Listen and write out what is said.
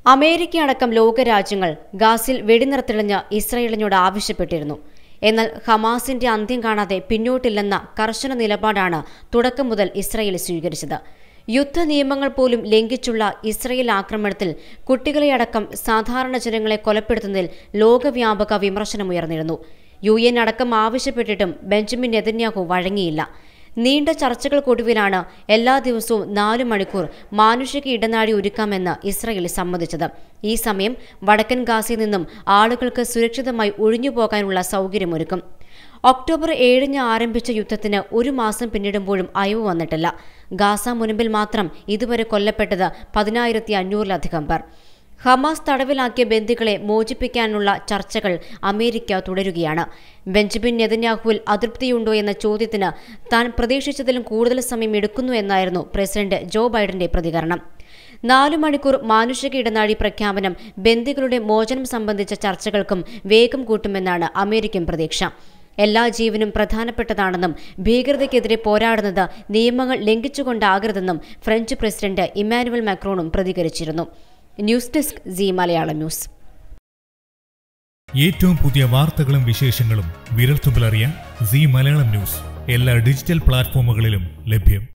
America അടക്കം ലോകരാജ്യങ്ങൾ ഗാസിൽ വെടിനിർത്തിളിഞ്ഞ് ഇസ്രയേലിനോട് ആവശ്യപ്പെട്ടിരുന്നു എന്നാൽ ഹമാസിന്റെ അന്ത്യം കാണാതെ പിന്നോട്ടില്ലെന്ന കർശന നിലപാടാണ് തുടക്കം മുതൽ ഇസ്രയേൽ സ്വീകരിച്ചത് യുദ്ധ നിയമങ്ങൾ പോലും ലംഘിച്ചുള്ള ഇസ്രയേൽ ആക്രമണത്തിൽ കുട്ടികളെയടക്കം സാധാരണ ജനങ്ങളെ കൊലപ്പെടുത്തുന്നതിൽ ലോകവ്യാപക വിമർശനമുയർന്നിരുന്നു യു എൻ അടക്കം ആവശ്യപ്പെട്ടിട്ടും ബെഞ്ചമിൻ നെതന്യാഹു വഴങ്ങിയില്ല നീണ്ട ചർച്ചകൾക്കൊടുവിലാണ് എല്ലാ ദിവസവും നാലു മണിക്കൂർ മാനുഷിക ഇടനാഴി ഒരുക്കാമെന്ന് ഇസ്രയേൽ സമ്മതിച്ചത് ഈ സമയം വടക്കൻ ഗാസയിൽ നിന്നും ആളുകൾക്ക് സുരക്ഷിതമായി ഒഴിഞ്ഞുപോകാനുള്ള സൗകര്യമൊരുക്കും ഒക്ടോബർ ഏഴിന് ആരംഭിച്ച യുദ്ധത്തിന് ഒരു മാസം പിന്നിടുമ്പോഴും അയവ് വന്നിട്ടില്ല ഗാസ മുൻപിൽ മാത്രം ഇതുവരെ കൊല്ലപ്പെട്ടത് പതിനായിരത്തി അഞ്ഞൂറിലധികം പേർ ഹമാസ് തടവിലാക്കിയ ബന്ദികളെ മോചിപ്പിക്കാനുള്ള ചർച്ചകൾ അമേരിക്ക തുടരുകയാണ് ബെഞ്ചമിൻ നെതന്യാഹുവിൽ അതൃപ്തിയുണ്ടോ എന്ന ചോദ്യത്തിന് താൻ പ്രതീക്ഷിച്ചതിലും കൂടുതൽ സമയം എടുക്കുന്നു എന്നായിരുന്നു പ്രസിഡന്റ് ജോ ബൈഡന്റെ പ്രതികരണം നാലു മണിക്കൂർ മാനുഷിക ഇടനാഴി പ്രഖ്യാപനം ബന്ദികളുടെ മോചനം സംബന്ധിച്ച ചർച്ചകൾക്കും വേഗം കൂട്ടുമെന്നാണ് അമേരിക്കൻ പ്രതീക്ഷ എല്ലാ ജീവനും പ്രധാനപ്പെട്ടതാണെന്നും ഭീകരതയ്ക്കെതിരെ പോരാടുന്നത് നിയമങ്ങൾ ലംഘിച്ചുകൊണ്ടാകരുതെന്നും ഫ്രഞ്ച് പ്രസിഡന്റ് ഇമ്മാനുവൽ മാക്രോണും പ്രതികരിച്ചിരുന്നു news desk C Malayalam news ഏറ്റവും പുതിയ വാർത്തകളും വിശേഷങ്ങളും വിരൽത്തുമ്പിലറിയാൻ സി മലയാളം ന്യൂസ് എല്ലാ ഡിജിറ്റൽ പ്ലാറ്റ്ഫോമുകളിലും ലഭ്യം